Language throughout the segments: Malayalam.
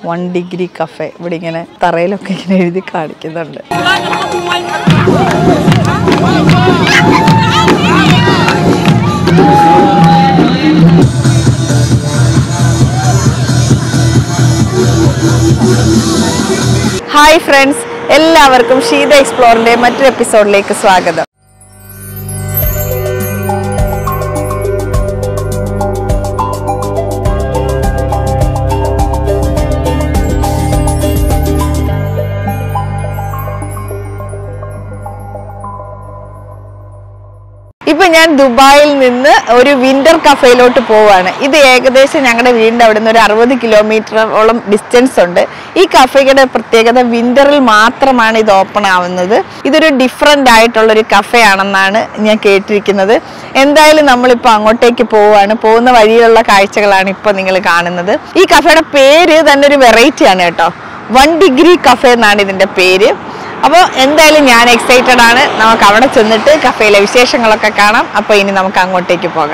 വൺ ഡിഗ്രി കഫേ ഇവിടെ ഇങ്ങനെ തറയിലൊക്കെ ഇങ്ങനെ എഴുതി കാണിക്കുന്നുണ്ട് ഹായ് ഫ്രണ്ട്സ് എല്ലാവർക്കും ഷീത എക്സ്പ്ലോറിന്റെ മറ്റൊരു എപ്പിസോഡിലേക്ക് സ്വാഗതം ഇപ്പൊ ഞാൻ ദുബായിൽ നിന്ന് ഒരു വിന്റർ കഫേയിലോട്ട് പോവാണ് ഇത് ഏകദേശം ഞങ്ങളുടെ വീടിന്റെ അവിടെ നിന്ന് ഒരു അറുപത് കിലോമീറ്ററോളം ഡിസ്റ്റൻസ് ഉണ്ട് ഈ കഫേയുടെ പ്രത്യേകത വിന്ററിൽ മാത്രമാണ് ഇത് ഓപ്പൺ ആവുന്നത് ഇതൊരു ഡിഫറെന്റ് ആയിട്ടുള്ള ഒരു കഫേ ആണെന്നാണ് ഞാൻ കേട്ടിരിക്കുന്നത് എന്തായാലും നമ്മളിപ്പോൾ അങ്ങോട്ടേക്ക് പോവാണ് പോകുന്ന വഴിയിലുള്ള കാഴ്ചകളാണ് ഇപ്പോൾ നിങ്ങൾ കാണുന്നത് ഈ കഫേയുടെ പേര് തന്നെ ഒരു വെറൈറ്റി ആണ് കേട്ടോ വൺ ഡിഗ്രി കഫേ എന്നാണ് ഇതിന്റെ പേര് അപ്പോൾ എന്തായാലും ഞാൻ എക്സൈറ്റഡ് ആണ് നമുക്ക് അവിടെ ചെന്നിട്ട് കഫേയിലെ വിശേഷങ്ങളൊക്കെ കാണാം അപ്പോൾ ഇനി നമുക്ക് അങ്ങോട്ടേക്ക് പോകാം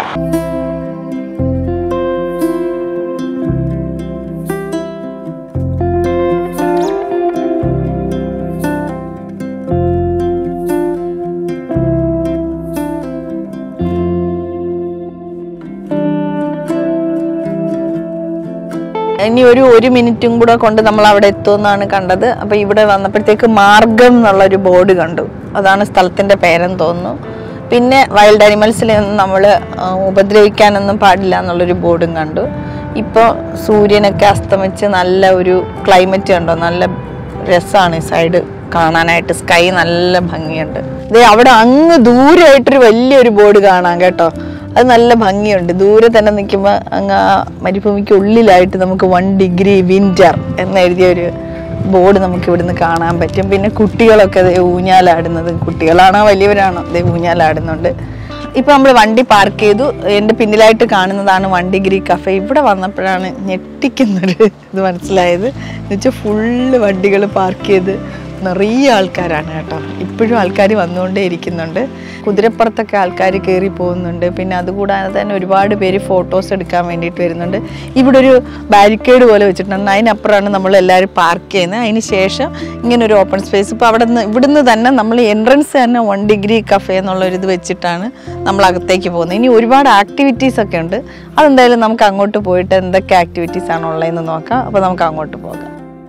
ഇനി ഒരു ഒരു മിനിറ്റും കൂടെ കൊണ്ട് നമ്മൾ അവിടെ എത്തുമെന്നാണ് കണ്ടത് അപ്പൊ ഇവിടെ വന്നപ്പോഴത്തേക്ക് മാർഗം എന്നുള്ള ഒരു ബോർഡ് കണ്ടു അതാണ് സ്ഥലത്തിന്റെ പേരെന്ന് തോന്നുന്നു പിന്നെ വൈൽഡ് അനിമൽസിനെ ഒന്നും നമ്മൾ ഉപദ്രവിക്കാനൊന്നും പാടില്ല എന്നുള്ളൊരു ബോർഡും കണ്ടു ഇപ്പോൾ സൂര്യനൊക്കെ അസ്തമിച്ച് നല്ല ഒരു ക്ലൈമറ്റ് കണ്ടോ നല്ല രസമാണ് ഈ സൈഡ് കാണാനായിട്ട് സ്കൈ നല്ല ഭംഗിയുണ്ട് ഇത് അവിടെ അങ്ങ് ദൂരമായിട്ടൊരു വലിയൊരു ബോർഡ് കാണാം കേട്ടോ അത് നല്ല ഭംഗിയുണ്ട് ദൂരെ തന്നെ നിൽക്കുമ്പോൾ അങ്ങ് ആ മരുഭൂമിക്ക് ഉള്ളിലായിട്ട് നമുക്ക് വൺ ഡിഗ്രി വിന്റർ എന്നെഴുതിയ ഒരു ബോർഡ് നമുക്ക് ഇവിടുന്ന് കാണാൻ പറ്റും പിന്നെ കുട്ടികളൊക്കെ ദേ ഊഞ്ഞാലാടുന്നത് കുട്ടികളാണോ വലിയവരാണോ ദേ ഊഞ്ഞാലാടുന്നുണ്ട് ഇപ്പൊ നമ്മൾ വണ്ടി പാർക്ക് ചെയ്തു എൻ്റെ പിന്നിലായിട്ട് കാണുന്നതാണ് വൺ ഡിഗ്രി കഫേ ഇവിടെ വന്നപ്പോഴാണ് ഞെട്ടിക്കുന്നൊരു ഇത് മനസ്സിലായത് എന്നുവെച്ചാൽ ഫുള്ള് വണ്ടികൾ പാർക്ക് ചെയ്ത് നിറയെ ആൾക്കാരാണ് കേട്ടോ ഇപ്പോഴും ആൾക്കാർ വന്നുകൊണ്ടേ ഇരിക്കുന്നുണ്ട് കുതിരപ്പുറത്തൊക്കെ ആൾക്കാർ കയറി പോകുന്നുണ്ട് പിന്നെ അതുകൂടാതെ തന്നെ ഒരുപാട് പേര് ഫോട്ടോസ് എടുക്കാൻ വേണ്ടിയിട്ട് വരുന്നുണ്ട് ഇവിടെ ഒരു ബാരിക്കേഡ് പോലെ വെച്ചിട്ടുണ്ട് അതിനപ്പുറമാണ് നമ്മൾ എല്ലാവരും പാർക്ക് ചെയ്യുന്നത് അതിന് ശേഷം ഇങ്ങനെ ഒരു ഓപ്പൺ സ്പേസ് ഇപ്പോൾ അവിടെ നിന്ന് ഇവിടുന്ന് തന്നെ നമ്മൾ എൻട്രൻസ് തന്നെ വൺ ഡിഗ്രി കഫേ എന്നുള്ളൊരു ഇത് വെച്ചിട്ടാണ് നമ്മൾ അകത്തേക്ക് പോകുന്നത് ഇനി ഒരുപാട് ആക്ടിവിറ്റീസ് ഒക്കെ ഉണ്ട് അതെന്തായാലും നമുക്ക് അങ്ങോട്ട് പോയിട്ട് എന്തൊക്കെ ആക്ടിവിറ്റീസ് ആണ് ഉള്ളതെന്ന് നോക്കാം അപ്പോൾ നമുക്ക് അങ്ങോട്ട് പോകാം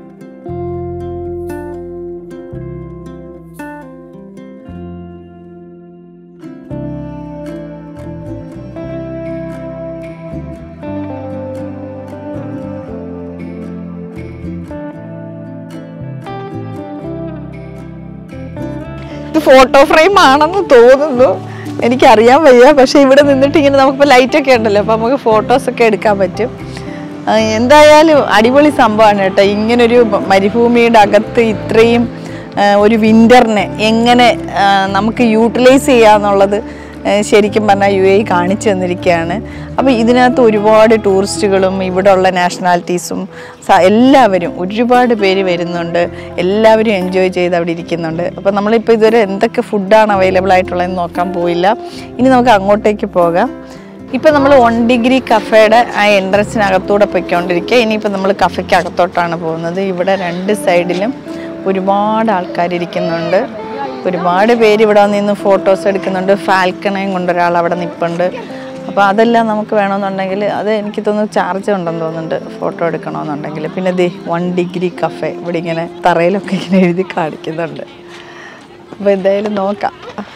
ഇത് ഫോട്ടോ ഫ്രെയിം ആണെന്ന് തോന്നുന്നു എനിക്കറിയാൻ വയ്യ പക്ഷെ ഇവിടെ നിന്നിട്ട് ഇങ്ങനെ നമുക്കിപ്പോൾ ലൈറ്റൊക്കെ ഉണ്ടല്ലോ അപ്പോൾ നമുക്ക് ഫോട്ടോസൊക്കെ എടുക്കാൻ പറ്റും ആ, എന്തായാലും അടിപൊളി സംഭവമാണ് കേട്ടോ ഇങ്ങനൊരു മരുഭൂമിയുടെ അകത്ത് ഇത്രയും ആ, ഒരു വിൻ്ററിനെ എങ്ങനെ ആ, നമുക്ക് യൂട്ടിലൈസ് ചെയ്യാന്നുള്ളത് ആ, ശരിക്കും പറഞ്ഞാൽ യു എ കാണിച്ചു തന്നിരിക്കുകയാണ് അപ്പോൾ ഇതിനകത്ത് ഒരുപാട് ടൂറിസ്റ്റുകളും ഇവിടെ ഉള്ള നാഷണാലിറ്റീസും സ- എല്ലാവരും ഒരുപാട് പേര് വരുന്നുണ്ട് എല്ലാവരും എൻജോയ് ചെയ്ത് അവിടെ ഇരിക്കുന്നുണ്ട് അപ്പോൾ നമ്മളിപ്പോൾ ഇതുവരെ എന്തൊക്കെ ഫുഡാണ് അവൈലബിൾ ആയിട്ടുള്ളതെന്ന് നോക്കാൻ പോയില്ല ഇനി നമുക്ക് അങ്ങോട്ടേക്ക് പോകാം ഇപ്പം നമ്മൾ വൺ ഡിഗ്രി കഫേയുടെ ആ എൻട്രൻസിനകത്തൂടെ പൊയ്ക്കൊണ്ടിരിക്കുക ഇനിയിപ്പോൾ നമ്മൾ കഫയ്ക്ക് അകത്തോട്ടാണ് പോകുന്നത് ഇവിടെ രണ്ട് സൈഡിലും ഒരുപാട് ആൾക്കാർ ഇരിക്കുന്നുണ്ട് ഒരുപാട് പേര് ഇവിടെ നിന്ന് ഫോട്ടോസ് എടുക്കുന്നുണ്ട് ഫാൽക്കണയും കൊണ്ട് ഒരാൾ അവിടെ നിൽപ്പുണ്ട് അപ്പോൾ അതെല്ലാം നമുക്ക് വേണമെന്നുണ്ടെങ്കിൽ അത് എനിക്ക് തോന്നുന്നു ചാർജ് ഉണ്ടെന്ന് തോന്നുന്നുണ്ട് ഫോട്ടോ എടുക്കണമെന്നുണ്ടെങ്കിൽ പിന്നെ ദേ വൺ ഡിഗ്രി കഫേ ഇവിടെ ഇങ്ങനെ തറയിലൊക്കെ ഇങ്ങനെ എഴുതി കാണിക്കുന്നുണ്ട് അപ്പോൾ എന്തായാലും നോക്കാം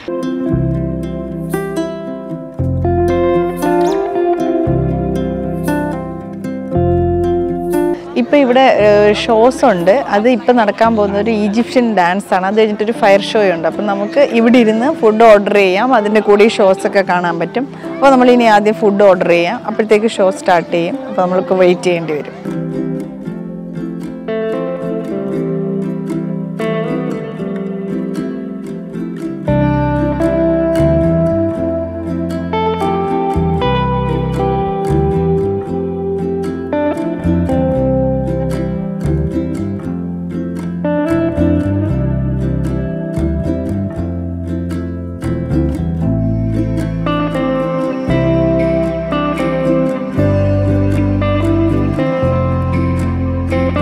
ഇപ്പം ഇവിടെ ഷോസ് ഉണ്ട് അത് ഇപ്പം നടക്കാൻ പോകുന്നത് ഒരു ഈജിപ്ഷ്യൻ ഡാൻസ് ആണ് അത് കഴിഞ്ഞിട്ടൊരു ഫയർ ഷോ ഉണ്ട് അപ്പം നമുക്ക് ഇവിടെ ഇരുന്ന് ഫുഡ് ഓർഡർ ചെയ്യാം അതിൻ്റെ കൂടെ ഈ ഷോസ് ഒക്കെ കാണാൻ പറ്റും അപ്പോൾ നമ്മൾ ഇനി ആദ്യം ഫുഡ് ഓർഡർ ചെയ്യാം അപ്പോഴത്തേക്ക് ഷോ സ്റ്റാർട്ട് ചെയ്യും അപ്പോൾ നമ്മൾക്ക് വെയിറ്റ് ചെയ്യേണ്ടി വരും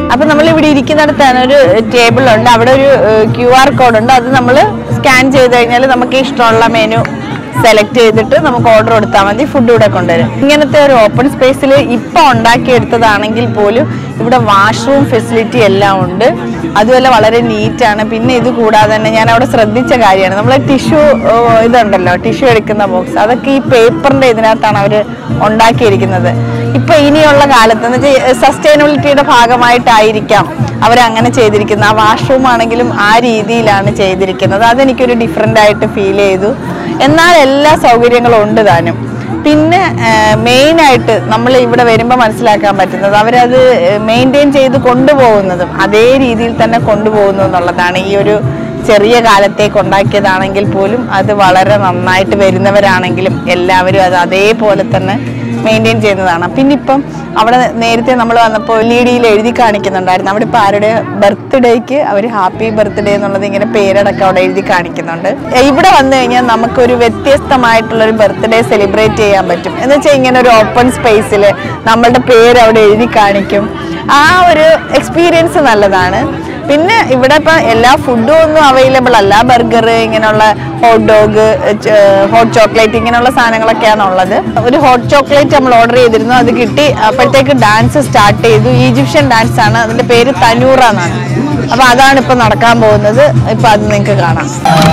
അപ്പൊ നമ്മൾ ഇവിടെ ഇരിക്കുന്നിടത്താണ് ഒരു ടേബിൾ ഉണ്ട് അവിടെ ഒരു ക്യു ആർ കോഡ് ഉണ്ട് അത് നമ്മൾ സ്കാൻ ചെയ്ത് കഴിഞ്ഞാൽ നമുക്ക് ഇഷ്ടമുള്ള മെനു സെലക്ട് ചെയ്തിട്ട് നമുക്ക് ഓർഡർ കൊടുത്താൽ മതി ഫുഡ് ഇവിടെ കൊണ്ടുവരും ഇങ്ങനത്തെ ഒരു ഓപ്പൺ സ്പേസിൽ ഇപ്പൊ ഉണ്ടാക്കിയെടുത്തതാണെങ്കിൽ പോലും ഇവിടെ വാഷ്റൂം ഫെസിലിറ്റി എല്ലാം ഉണ്ട് അതുപോലെ വളരെ നീറ്റാണ് പിന്നെ ഇത് കൂടാതെ തന്നെ ഞാൻ അവിടെ ശ്രദ്ധിച്ച കാര്യമാണ് നമ്മൾ ടിഷ്യൂ ഇതുണ്ടല്ലോ ടിഷ്യൂ എടുക്കുന്ന ബോക്സ് അതൊക്കെ ഈ പേപ്പറിന്റെ ഇതിനകത്താണ് അവർ ഉണ്ടാക്കിയിരിക്കുന്നത് ഇപ്പൊ ഇനിയുള്ള കാലത്ത് എന്ന് വെച്ചാൽ സസ്റ്റൈനബിലിറ്റിയുടെ ഭാഗമായിട്ടായിരിക്കാം അവരങ്ങനെ ചെയ്തിരിക്കുന്നത് ആ വാഷ്റൂം ആണെങ്കിലും ആ രീതിയിലാണ് ചെയ്തിരിക്കുന്നത് അതെനിക്കൊരു ഡിഫറെൻ്റ് ആയിട്ട് ഫീൽ ചെയ്തു എന്നാൽ എല്ലാ സൗകര്യങ്ങളും ഉണ്ട് താനും പിന്നെ മെയിൻ ആയിട്ട് നമ്മൾ ഇവിടെ വരുമ്പോൾ മനസ്സിലാക്കാൻ പറ്റുന്നത് അവരത് മെയിൻറ്റെയിൻ ചെയ്ത് കൊണ്ടുപോകുന്നതും അതേ രീതിയിൽ തന്നെ കൊണ്ടുപോകുന്നു എന്നുള്ളതാണ് ഈ ഒരു ചെറിയ കാലത്തേക്ക് ഉണ്ടാക്കിയതാണെങ്കിൽ പോലും അത് വളരെ നന്നായിട്ട് വരുന്നവരാണെങ്കിലും എല്ലാവരും അത് അതേപോലെ തന്നെ മെയിൻറ്റെയിൻ ചെയ്യുന്നതാണ് പിന്നെ ഇപ്പം അവിടെ നേരത്തെ നമ്മൾ വന്നപ്പോൾ എൽ ഇ ഡിയിൽ എഴുതി കാണിക്കുന്നുണ്ടായിരുന്നു അവിടെ ഇപ്പോൾ ആരുടെ ബർത്ത്ഡേക്ക് അവർ ഹാപ്പി ബർത്ത്ഡേ എന്നുള്ളത് ഇങ്ങനെ പേരടക്കം അവിടെ എഴുതി കാണിക്കുന്നുണ്ട് എ, ഇവിടെ വന്നു കഴിഞ്ഞാൽ നമുക്കൊരു വ്യത്യസ്തമായിട്ടുള്ള ഒരു ബർത്ത്ഡേ സെലിബ്രേറ്റ് ചെയ്യാൻ പറ്റും എന്ന് വെച്ചാൽ ഇങ്ങനെ ഒരു ഓപ്പൺ സ്പേസിൽ നമ്മളുടെ പേര് അവിടെ എഴുതി കാണിക്കും ആ ഒരു എക്സ്പീരിയൻസ് നല്ലതാണ് പിന്നെ ഇവിടെ ഇപ്പം എല്ലാ ഫുഡും ഒന്നും അവൈലബിൾ അല്ല ബർഗർ ഇങ്ങനെയുള്ള ഹോട്ട് ഡോഗ് ഹോട്ട് ചോക്ലേറ്റ് ഇങ്ങനെയുള്ള സാധനങ്ങളൊക്കെയാണ് ഉള്ളത് ഒരു ഹോട്ട് ചോക്ലേറ്റ് നമ്മൾ ഓർഡർ ചെയ്തിരുന്നു അത് കിട്ടി അപ്പോഴത്തേക്ക് ഡാൻസ് സ്റ്റാർട്ട് ചെയ്തു ഈജിപ്ഷ്യൻ ഡാൻസ് ആണ് അതിന്റെ പേര് തനൂറ എന്നാണ് അപ്പൊ അതാണ് ഇപ്പൊ നടക്കാൻ പോകുന്നത് ഇപ്പൊ അത് നിങ്ങൾക്ക് കാണാം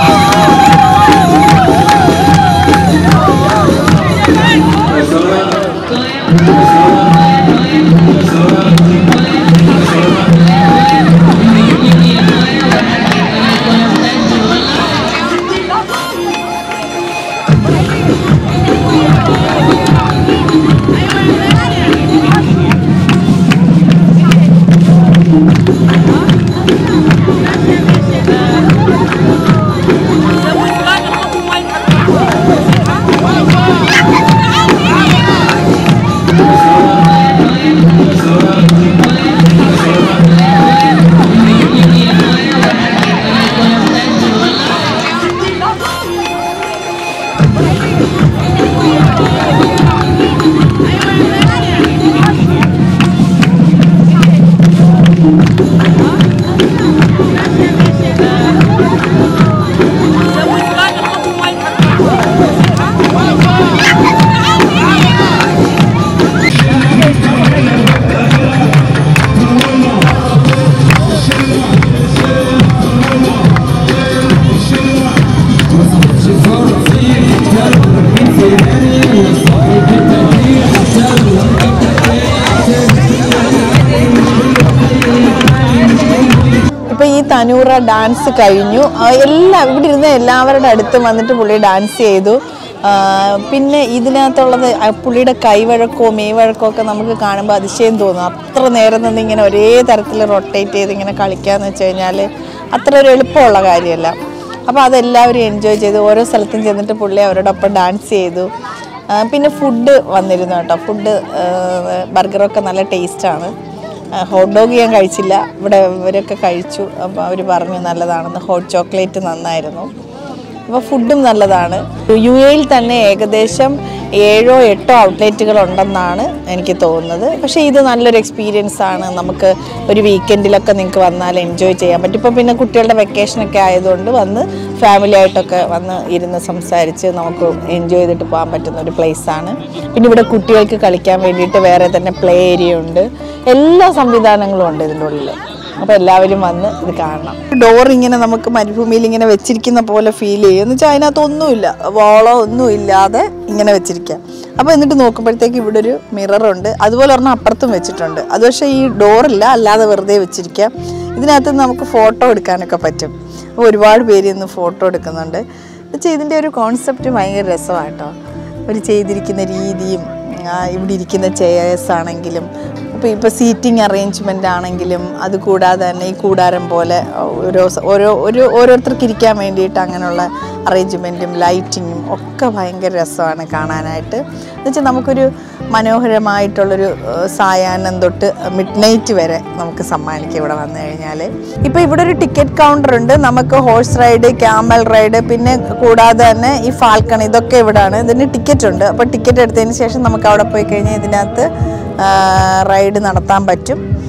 ഇപ്പൊ ഈ തനൂറ ഡാൻസ് കഴിഞ്ഞു ആ, എല്ലാ ഇവിടെ ഇരുന്ന് എല്ലാവരുടെ അടുത്തും വന്നിട്ട് പുള്ളി ഡാൻസ് ചെയ്തു ആ, പിന്നെ ഇതിനകത്തുള്ളത് ആ പുള്ളിയുടെ കൈവഴക്കവും മെയ്വഴക്കവും ഒക്കെ നമുക്ക് കാണുമ്പോൾ അതിശയം തോന്നും അത്ര നേരം നിന്ന് ഇങ്ങനെ ഒരേ തരത്തിൽ റൊട്ടേറ്റ് ചെയ്ത് ഇങ്ങനെ കളിക്കാന്ന് വെച്ച് കഴിഞ്ഞാൽ അത്ര ഒരു എളുപ്പമുള്ള കാര്യമല്ല അപ്പോൾ അതെല്ലാവരും എൻജോയ് ചെയ്തു ഓരോ സ്ഥലത്തും ചെന്നിട്ട് പുള്ളി അവരോടൊപ്പം ഡാൻസ് ചെയ്തു ആ, പിന്നെ ഫുഡ് വന്നിരുന്നു കേട്ടോ ഫുഡ് ബർഗറൊക്കെ നല്ല ടേസ്റ്റാണ് ഹോട്ട് ഡോഗ് ഞാൻ കഴിച്ചില്ല ഇവിടെ ഇവരൊക്കെ കഴിച്ചു അപ്പോൾ അവർ പറഞ്ഞു നല്ലതാണെന്ന് ഹോട്ട് ചോക്ലേറ്റ് നന്നായിരുന്നു അപ്പോൾ ഫുഡും നല്ലതാണ് യു എയിൽ തന്നെ ഏകദേശം ഏഴോ എട്ടോ ഔട്ട്ലെറ്റുകൾ ഉണ്ടെന്നാണ് എനിക്ക് തോന്നുന്നത് പക്ഷേ ഇത് നല്ലൊരു എക്സ്പീരിയൻസ് ആണ് നമുക്ക് ഒരു വീക്കെൻഡിലൊക്കെ നിങ്ങൾക്ക് വന്നാൽ എൻജോയ് ചെയ്യാൻ പറ്റും ഇപ്പോൾ പിന്നെ കുട്ടികളുടെ വെക്കേഷനൊക്കെ ആയതുകൊണ്ട് വന്ന് ഫാമിലി ആയിട്ടൊക്കെ വന്ന് ഇരുന്ന് സംസാരിച്ച് നമുക്ക് എൻജോയ് ചെയ്തിട്ട് പോകാൻ പറ്റുന്ന ഒരു place ആണ് പിന്നെ ഇവിടെ കുട്ടികൾക്ക് കളിക്കാൻ വേണ്ടിയിട്ട് വേറെ തന്നെ പ്ലേ ഏരിയ ഉണ്ട് എല്ലാ സംവിധാനങ്ങളും ഉണ്ട് ഇതിൻ്റെ ഉള്ളിൽ അപ്പോൾ എല്ലാവരും വന്ന് ഇത് കാണണം ഡോർ ഇങ്ങനെ നമുക്ക് മരുഭൂമിയിൽ ഇങ്ങനെ വെച്ചിരിക്കുന്ന പോലെ ഫീൽ ചെയ്യും എന്ന് വെച്ചാൽ അതിനകത്ത് ഒന്നുമില്ല വോളോ ഒന്നും ഇല്ലാതെ ഇങ്ങനെ വെച്ചിരിക്കാം അപ്പോൾ എന്നിട്ട് നോക്കുമ്പോഴത്തേക്ക് ഇവിടെ ഒരു മിററുണ്ട് അതുപോലെ ഒരെണ്ണം അപ്പുറത്തും വെച്ചിട്ടുണ്ട് അത് പക്ഷേ ഈ ഡോറില്ല അല്ലാതെ വെറുതെ വെച്ചിരിക്കാം ഇതിനകത്ത് നമുക്ക് ഫോട്ടോ എടുക്കാനൊക്കെ പറ്റും അപ്പോൾ ഒരുപാട് പേര് ഇന്ന് ഫോട്ടോ എടുക്കുന്നുണ്ട് എന്നുവെച്ചാൽ ഇതിൻ്റെ ഒരു കോൺസെപ്റ്റ് ഭയങ്കര രസമാണ് കേട്ടോ ഒരു ചെയ്തിരിക്കുന്ന രീതിയും ആ, ഇവിടെ ഇരിക്കുന്ന ചെയേഴ്സ് ആണെങ്കിലും ഇപ്പോൾ ഇപ്പോൾ സീറ്റിംഗ് അറേഞ്ച്മെൻ്റ് ആണെങ്കിലും അത് കൂടാതെ തന്നെ ഈ കൂടാരം പോലെ ഓരോ സ- ഓരോ ഒരു ഓരോരുത്തർക്ക് ഇരിക്കാൻ വേണ്ടിയിട്ട് അങ്ങനെയുള്ള അറേഞ്ച്മെൻറ്റും ലൈറ്റിങ്ങും ഒക്കെ ഭയങ്കര രസമാണ് കാണാനായിട്ട് എന്നുവെച്ചാൽ നമുക്കൊരു മനോഹരമായിട്ടുള്ളൊരു ഏഹ്, സായാഹ്നം തൊട്ട് മിഡ് നൈറ്റ് വരെ നമുക്ക് സമ്മാനിക്കും ഇവിടെ വന്നു കഴിഞ്ഞാൽ ഇപ്പോൾ ഇവിടെ ഒരു ടിക്കറ്റ് കൗണ്ടർ ഉണ്ട് നമുക്ക് ഹോഴ്സ് റൈഡ് ക്യാമൽ റൈഡ് പിന്നെ കൂടാതെ തന്നെ ഈ ഫാൽക്കൺ ഇതൊക്കെ ഇവിടാണ് ഇതിന് ടിക്കറ്റ് ഉണ്ട് അപ്പോൾ ടിക്കറ്റ് എടുത്തതിന് ശേഷം നമുക്ക് അവിടെ പോയി കഴിഞ്ഞാൽ ഇതിനകത്ത് റൈഡ് നടത്താൻ പറ്റും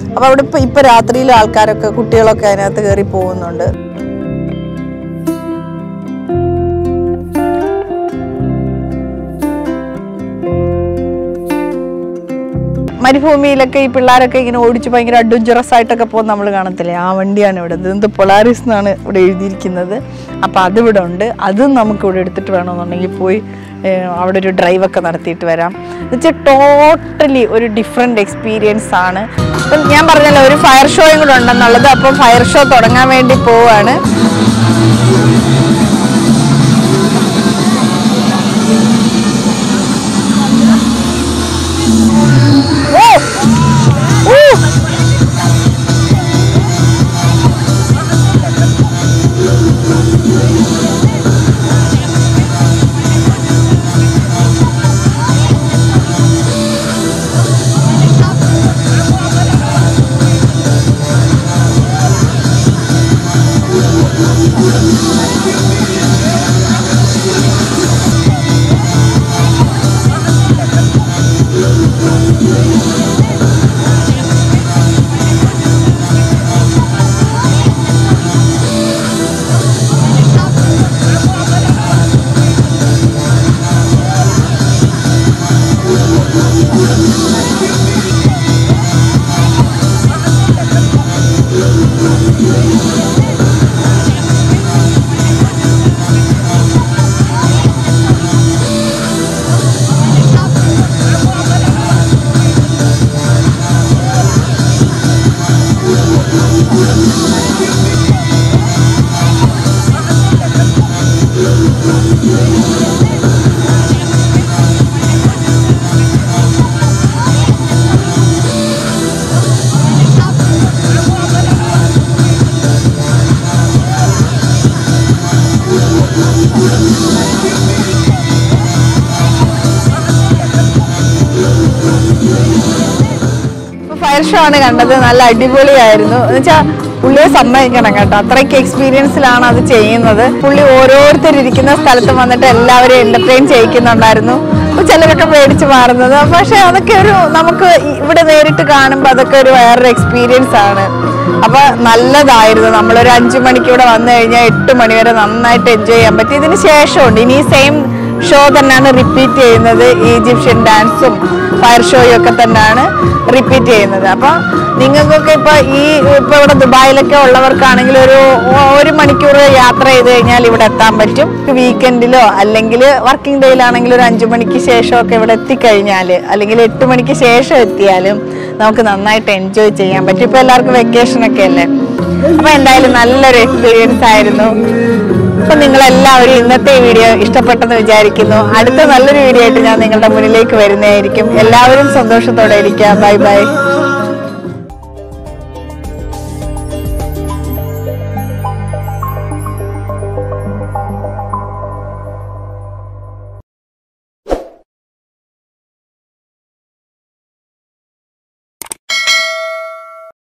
അപ്പോൾ അവിടെ ഇപ്പോൾ ഇപ്പോൾ രാത്രിയിൽ ആൾക്കാരൊക്കെ കുട്ടികളൊക്കെ അതിനകത്ത് കയറി പോകുന്നുണ്ട് മരുഭൂമിയിലൊക്കെ ഈ പിള്ളേരൊക്കെ ഇങ്ങനെ ഓടിച്ച് ഭയങ്കര അഡ്വഞ്ചറസ് ആയിട്ടൊക്കെ പോകുന്ന നമ്മൾ കാണത്തില്ലേ ആ വണ്ടിയാണ് ഇവിടെ ഇത് എന്ത് പൊളാറിസ് എന്നാണ് ഇവിടെ എഴുതിയിരിക്കുന്നത് അപ്പോൾ അതിവിടെ ഉണ്ട് അതും നമുക്ക് ഇവിടെ എടുത്തിട്ട് വേണമെന്നുണ്ടെങ്കിൽ പോയി ഏഹ്, അവിടെ ഒരു ഡ്രൈവൊക്കെ നടത്തിയിട്ട് വരാം എന്നുവെച്ചാൽ ടോട്ടലി ഒരു ഡിഫറെൻ്റ് എക്സ്പീരിയൻസ് ആണ് അപ്പം ഞാൻ പറഞ്ഞല്ലോ ഒരു ഫയർ ഷോയും കൂടെ ഉണ്ടെന്നുള്ളത് അപ്പം ഫയർ ഷോ തുടങ്ങാൻ വേണ്ടി പോവാണ് ഓ ഊ ഫയർ ഷോ ആണ് കണ്ടത് നല്ല അടിപൊളിയായിരുന്നു എന്നുവെച്ചാൽ പുള്ളിയെ സമ്മതിക്കണം കേട്ടോ അത്രയ്ക്ക് എക്സ്പീരിയൻസിലാണ് അത് ചെയ്യുന്നത് പുള്ളി ഓരോരുത്തർ ഇരിക്കുന്ന സ്ഥലത്ത് വന്നിട്ട് എല്ലാവരെയും എന്റർടൈൻ ചെയ്യിക്കുന്നുണ്ടായിരുന്നു അപ്പൊ ചിലരൊക്കെ പേടിച്ച് മാറുന്നത് പക്ഷെ അതൊക്കെ ഒരു നമുക്ക് ഇവിടെ നേരിട്ട് കാണുമ്പോൾ അതൊക്കെ ഒരു വേറൊരു എക്സ്പീരിയൻസ് ആണ് അപ്പൊ നല്ലതായിരുന്നു നമ്മളൊരു അഞ്ചു മണിക്ക് ഇവിടെ വന്നു കഴിഞ്ഞാൽ എട്ട് മണി വരെ നന്നായിട്ട് എൻജോയ് ചെയ്യാൻ പറ്റി ഇതിന് ശേഷമുണ്ട് ഇനി സെയിം ഷോ തന്നെയാണ് റിപ്പീറ്റ് ചെയ്യുന്നത് ഈജിപ്ഷ്യൻ ഡാൻസും ഫയർ ഷോയും ഒക്കെ തന്നെയാണ് റിപ്പീറ്റ് ചെയ്യുന്നത് അപ്പോൾ നിങ്ങൾക്കൊക്കെ ഇപ്പോൾ ഈ ഇപ്പോൾ ഇവിടെ ദുബായിലൊക്കെ ഉള്ളവർക്കാണെങ്കിൽ ഒരു ഒരു മണിക്കൂർ യാത്ര ചെയ്ത് കഴിഞ്ഞാൽ ഇവിടെ എത്താൻ പറ്റും വീക്കെൻഡിലോ അല്ലെങ്കിൽ വർക്കിംഗ് ഡേയിലാണെങ്കിൽ ഒരു അഞ്ചു മണിക്ക് ശേഷമൊക്കെ ഇവിടെ എത്തിക്കഴിഞ്ഞാൽ അല്ലെങ്കിൽ എട്ട് മണിക്ക് ശേഷം എത്തിയാലും നമുക്ക് നന്നായിട്ട് എൻജോയ് ചെയ്യാൻ പറ്റും ഇപ്പോൾ എല്ലാവർക്കും വെക്കേഷൻ ഒക്കെ അല്ലേ അപ്പോൾ എന്തായാലും നല്ലൊരു എക്സ്പീരിയൻസ് ആയിരുന്നു അപ്പൊ നിങ്ങൾ എല്ലാവരും ഇന്നത്തെ വീഡിയോ ഇഷ്ടപ്പെട്ടെന്ന് വിചാരിക്കുന്നു അടുത്ത നല്ലൊരു വീഡിയോ ആയിട്ട് ഞാൻ നിങ്ങളുടെ മുന്നിലേക്ക് വരുന്നതായിരിക്കും എല്ലാവരും സന്തോഷത്തോടെ ഇരിക്കുക ബൈ ബൈ